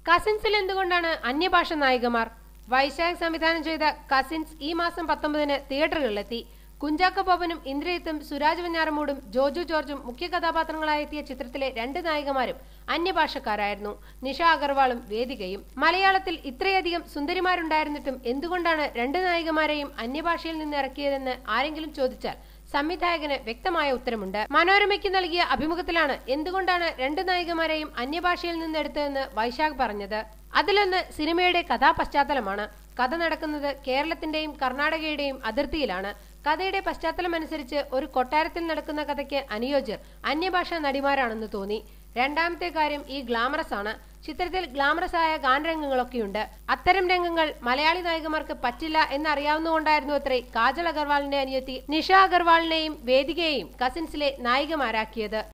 കസിൻസിൽ എന്തുകൊണ്ടാണ് അന്യഭാഷ നായികമാർ വൈശാഖ് സംവിധാനം ചെയ്ത കസിൻസ് ഈ മാസം പത്തൊമ്പതിന് തിയേറ്ററുകളിലെത്തി കുഞ്ചാക്കോ ബോബനും ഇന്ദ്രജിത്തും സുരാജ് വെഞ്ഞാറമൂടും ജോജു ജോർജും മുഖ്യ കഥാപാത്രങ്ങളായെത്തിയ ചിത്രത്തിലെ രണ്ട് നായികമാരും അന്യഭാഷക്കാരായിരുന്നു നിഷ അഗർവാളും വേദികയും മലയാളത്തിൽ ഇത്രയധികം സുന്ദരിമാരുണ്ടായിരുന്നിട്ടും എന്തുകൊണ്ടാണ് രണ്ട് നായികമാരെയും അന്യഭാഷയിൽ നിന്ന് ഇറക്കിയതെന്ന് ആരെങ്കിലും ചോദിച്ചാൽ സംവിധായകന് വ്യക്തമായ ഉത്തരമുണ്ട് മനോരമയ്ക്ക് നൽകിയ അഭിമുഖത്തിലാണ് എന്തുകൊണ്ടാണ് രണ്ട് നായികമാരെയും അന്യഭാഷയിൽ നിന്ന് എടുത്തതെന്ന് വൈശാഖ് പറഞ്ഞത് അതിലൊന്ന് സിനിമയുടെ കഥാപശ്ചാത്തലമാണ് കഥ നടക്കുന്നത് കേരളത്തിന്റെയും കർണാടകയുടെയും അതിർത്തിയിലാണ് കഥയുടെ പശ്ചാത്തലമനുസരിച്ച് ഒരു കൊട്ടാരത്തിൽ നടക്കുന്ന കഥയ്ക്ക് അനുയോജ്യർ അന്യഭാഷാ നടിമാരാണെന്ന് തോന്നി രണ്ടാമത്തെ കാര്യം ഈ ഗ്ലാമറസ് ആണ് ചിത്രത്തിൽ ഗ്ലാമറസ് ആയ ഗാനരംഗങ്ങളൊക്കെയുണ്ട് അത്തരം രംഗങ്ങൾ മലയാളി നായികമാർക്ക് പറ്റില്ല എന്നറിയാവുന്നതുകൊണ്ടായിരുന്നു അത്രേ കാജൽ അഗർവാളിന്റെ അനിയത്തി നിഷ അഗർവാളിനെയും വേദികയെയും കസിൻസിലെ നായികമാരാക്കിയത്